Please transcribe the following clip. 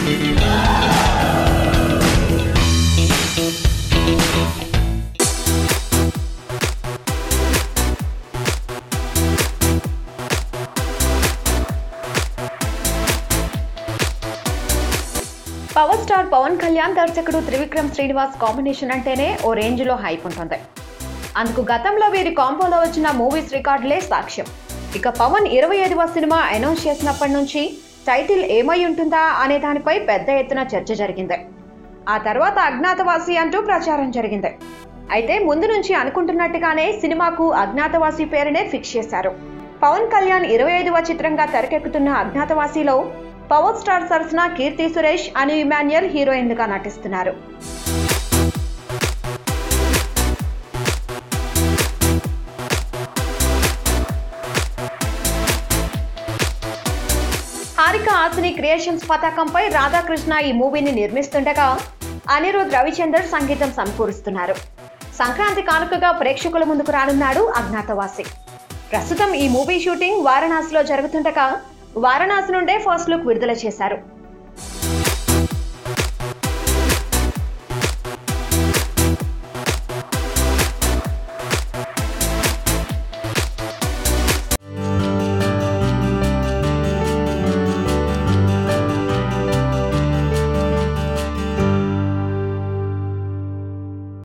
power star Pawan Kalyan దర్శకుడు Trivikram Srinivas combination అంటేనే ఓ రేంజ్లో హైప్ ఉంటుంది అందుకు గతంలో వీరి కాంబోలో వచ్చిన మూవీస్ రికార్డులే సాక్ష్యం ఇక పవన్ ఇరవై ఐదవ సినిమా అనౌన్స్ చేసినప్పటి నుంచి టైటిల్ ఏమై ఉంటుందా అనే దానిపై పెద్ద ఎత్తున చర్చ జరిగింది ఆ తర్వాత అజ్ఞాతవాసి అంటూ ప్రచారం జరిగింది అయితే ముందు నుంచి అనుకుంటున్నట్టుగానే సినిమాకు అజ్ఞాతవాసి పేరునే ఫిక్స్ చేశారు పవన్ కళ్యాణ్ ఇరవై ఐదవ చిత్రంగా తెరకెక్కుతున్న అజ్ఞాతవాసిలో పవర్ స్టార్ సరసన కీర్తి సురేష్ అను ఇమాన్యుయల్ హీరోయిన్లుగా నటిస్తున్నారు హారిక హాసిని క్రియేషన్స్ పతాకంపై రాధాకృష్ణ ఈ మూవీని నిర్మిస్తుండగా అనిరుద్ రవిచందర్ సంగీతం సమకూరుస్తున్నారు సంక్రాంతి కానుకగా ప్రేక్షకుల ముందుకు రానున్నాడు అజ్ఞాతవాసి ప్రస్తుతం ఈ మూవీ షూటింగ్ వారణాసిలో జరుగుతుండగా వారణాసి నుండే ఫస్ట్ లుక్ విడుదల చేశారు